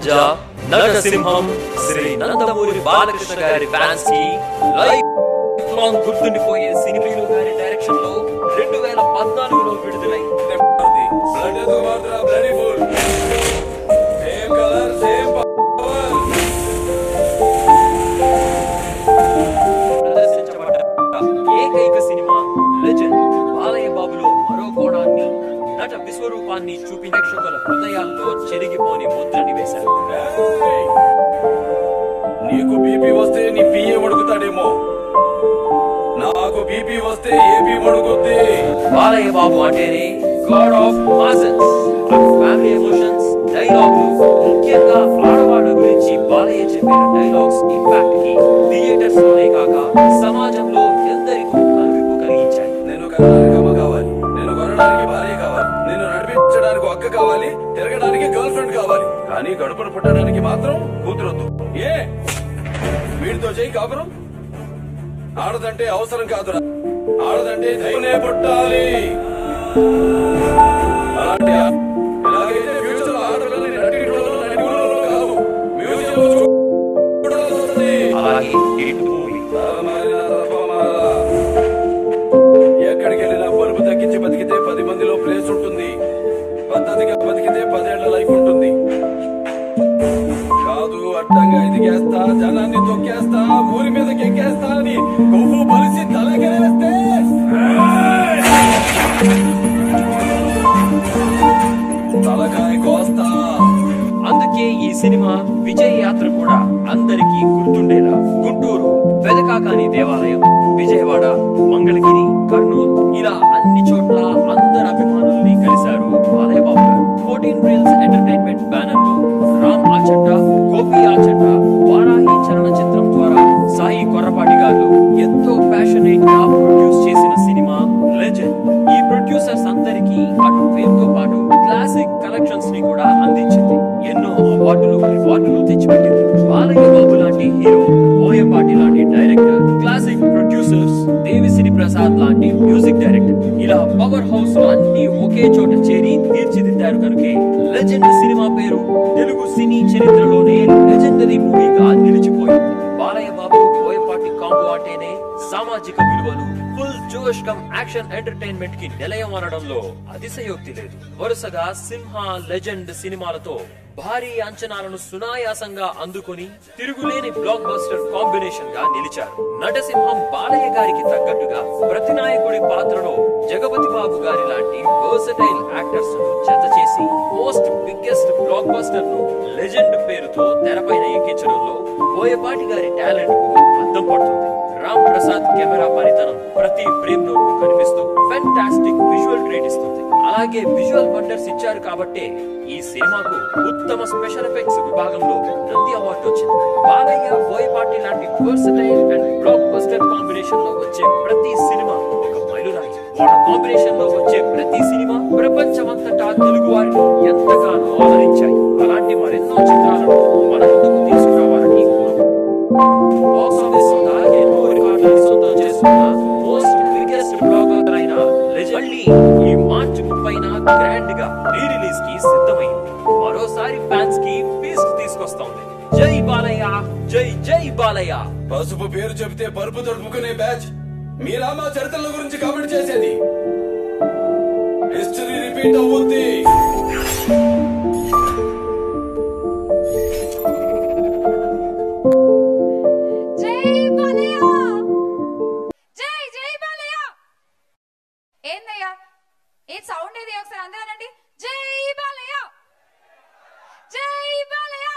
రాజా నరసింహం శ్రీ నందమూరి బాలకృష్ణ గారి ఫ్యాన్స్ కి life long గుర్తుండిపోయే సినిమీలు గారి డైరెక్షన్ లో రెండు వేల పద్నాలుగులో విడుదలై బ్లడ్ ఎందుకు మారుతున్నా bloody full same colour same power ప్రదర్శించబడ్డ ఏకైక సినిమా లెజెండ్ బాలయ్య బాబులో మరో కోణాన్ని నట విశ్వరూపాన్ని చూపి ప్రేక్షకుల హృదయాల్లో చెరిగిపోని ముద్రని వేశారు ఏయ్! నీకు బీపీ వస్తే నీ పిఏ మడుగుతాడేమో నాకు బీపీ వస్తే ఏపీ మడుగుద్ది బాలయ్య బాబు అంటేనే god of masses family emotions డైలాగులు ముఖ్యంగా ఆడవాళ్ళ గురించి బాలయ్య చెప్పిన డైలాగ్స్ ఇంపాక్ట్ కి థియేటర్స్ లోనే కాక సమాజంలో ఎందరికో కనువిప్పు కలిగించాయి నేను కనడానికి అమ్మ కావాలి నేను కొనడానికి భార్య కావాలి నేను నడిపించడానికి అక్క కావాలి తిరగడానికి గర్ల్ ఫ్రెండ్ కావాలి కానీ గడుపును పుట్టడానికి మాత్రం కూతురొద్దు ఏ వీడితో చేయి కాపురం ఆడదంటే అవసరం కాదురా ఆడదంటే దైవనే పుట్టాలి అలాంటి ఆ- ఇలాగైతే ఫ్యూచర్ లో ఆడపిల్లని నటిలో నటిలో కాదు మ్యూజియం చూడాల్సి వస్తుంది. అలాగే హిట్ మూవీ తలమారిన తలపమాల. ఎక్కడికి వెళ్ళినా బరువు తగ్గించి బతికితే పది మందిలో ప్లేస్ ఉంటుంది పద్ధతిగా బతికితే పదేళ్ల లైఫ్ ఉంటుంది కాదు అడ్డంగా ఎదిగేస్తా జనాన్ని తొక్కేస్తా ఊరి మీదకి ఎక్కేస్తా అని కొవ్వు బలిసి తలగేస్తే తలకాయ కోస్తా అందుకే ఈ సినిమా విజయ్ యాత్ర కూడా అందరికీ గుర్తుండేలా గుంటూరు వెదకాకాని దేవాలయం విజయవాడ మంగళగిరి కర్నూలు ఇలా అన్ని చోట్ల అందరు అభిమానుల్ని కలిశారు బాలయ్య బాబు గారు ఫోర్టీన్ రీల్స్ ఎంటర్టైన్మెంట్ బ్యానర్ లో రామ్ ఆచంట గోపి ఆచంట వారాహి చలనచిత్రం ద్వారా సాయి కొర్రపాటి గారు ఎంతో ప్యాషనేట్ గా ప్రొడ్యూస్ చేసిన సినిమా లెజెండ్ ఈ ప్రొడ్యూసర్స్ అందరికీ అటు పేరుతో పాటు క్లాసిక్ కలెక్షన్స్ ని కూడా అందించింది ఎన్నో అవార్డులు రివార్డులు తెచ్చిపెట్టింది బాలయ్య బాబు లాంటి హీరో బోయపాటి లాంటి director classic producers Devi Sri Prasad లాంటి మ్యూజిక్ డైరెక్టర్ ఇలా పవర్ హౌస్ అన్ని ఒకే చోట చేరి తీర్చిదిద్దారు కనుకే లెజెండ్ సినిమా పేరు తెలుగు సినీ చరిత్రలోనే లెజెండరీ మూవీగా నిలిచిపోయింది బాలయ్య బాబు బోయపాటి కాంబో అంటేనే సామాజిక విలువలు ఫుల్ జోష్ కమ్ యాక్షన్ ఎంటర్టైన్మెంట్ కి నిలయం అనడంలో అతిశయోక్తి లేదు వరుసగా సింహ లెజెండ్ సినిమాలతో భారీ అంచనాలను సునాయాసంగా అందుకొని తిరుగులేని బ్లాక్ బస్టర్ కాంబినేషన్ గా నిలిచారు నటసింహం బాలయ్య గారికి తగ్గట్టుగా ప్రతినాయకుడి పాత్రలో జగపతి బాబు గారి లాంటి వర్సటైల్ యాక్టర్స్ ను జత చేసి మోస్ట్ బిగ్గెస్ట్ బ్లాక్ బస్టర్ ను లెజెండ్ పేరుతో తెరపైన ఎక్కించడంలో బోయపాటి గారి టాలెంట్ కు అద్దం పడుతుంది రామ్ ప్రసాద్ కెమెరా పనితనం ప్రతి ఫ్రేమ్ లోనూ కనిపిస్తూ ఫెంటాస్టిక్ విజువల్ ట్రీట్ ఇస్తుంది అలాగే విజువల్ వండర్స్ ఇచ్చారు కాబట్టే ఈ సినిమాకు ఉత్తమ స్పెషల్ ఎఫెక్ట్స్ విభాగంలో నంది అవార్డు వచ్చింది బాలయ్య బోయపాటి లాంటి versatile and blockbuster combination లో వచ్చే ప్రతి సినిమా ఒక మైలురాయి వాళ్ళ కాంబినేషన్ లో వచ్చే ప్రతి సినిమా ప్రపంచమంతటా తెలుగు వారిని ఎంతగానో ఆదరించాయి అలాంటి మరెన్నో చిత్రాలను మన ముందుకు తీసుకురావాలని కోరుకుంటున్నాను బాక్స్ ఆఫీస్ వద్ద ఎన్నో రికార్డులను సొంతం చేసుకున్న మోస్ట్ బిగ్గెస్ట్ బ్లాగర్ అయిన లెజెండ్ మళ్ళీ ఈ మార్చి ముప్పైన గ్రాండ్ గా రీ రిలీజ్ కి సిద్ధమైంది మరోసారి ఫ్యాన్స్ కి ఫీస్ట్ తీసుకొస్తోంది జై బాలయ్య జై జై బాలయ్య పసుపు పేరు చెబితే పరుపు తడుపుకునే బ్యాచ్ మీరా మా చరిత్రల గురించి కామెంట్ చేసేది హిస్టరీ రిపీట్ అవుద్ది జై బాలయ్య జై జై బాలయ్య ఏందయ్యా ఏ సౌండ్ ఏది ఒకసారి అందరూ అనండి జై బాలయ్య జై బాలయ్య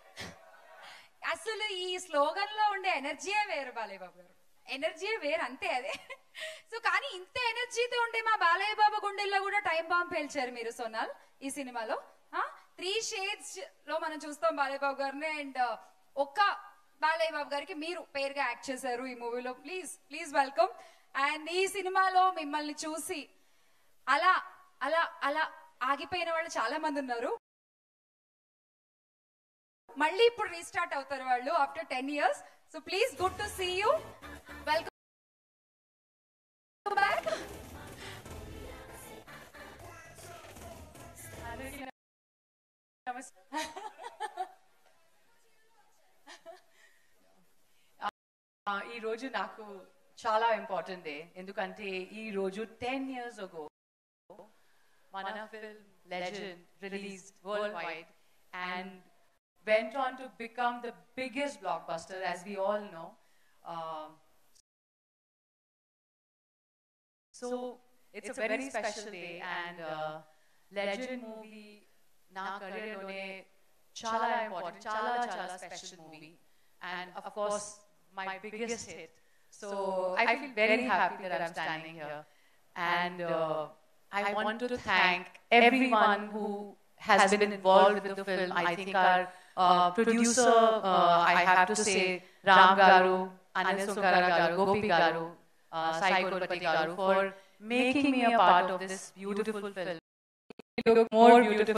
అసలు ఈ స్లోగన్ లో ఉండే ఎనర్జీయే వేరు బాలయ్య బాబు గారు ఎనర్జీయే వేరు అంతే అదే సో కానీ ఇంత ఎనర్జీతో ఉండే మా బాలయ్య బాబు గుండెల్లో కూడా టైం బాంబ్ పేల్చారు మీరు సోనాల్ ఈ సినిమాలో త్రీ షేడ్స్ లో మనం చూస్తాం బాలయ్య బాబు గారిని అండ్ ఒక్క బాలయ్య బాబు గారికి మీరు పేరుగా యాక్ట్ చేశారు ఈ మూవీలో ప్లీజ్ ప్లీజ్ వెల్కమ్ అండ్ ఈ సినిమాలో మిమ్మల్ని చూసి అలా అలా అలా ఆగిపోయిన వాళ్ళు చాలా మంది ఉన్నారు మళ్ళీ ఇప్పుడు రీస్టార్ట్ అవుతారు వాళ్ళు after ten years so please good to see you welcome back ఈ రోజు నాకు చాలా ఇంపార్టెంట్ డే ఎందుకంటే ఈ రోజు టెన్ ఇయర్స్ అగో మన film legend released worldwide and went on to become the biggest blockbuster as we all know Um, so it's a very special day and uh, legend movie నా career చాలా important చాలా చాలా special movie and of course my biggest hit so I feel very happy that I'm standing here and uh, I want to thank everyone who has been involved with the film. I think our uh, producer, uh, I have to say, Ram Garu, Anil Sunkara Garu, Gopi Garu, uh, Sai Gurpati Garu for making me a part of this beautiful film. It look more beautiful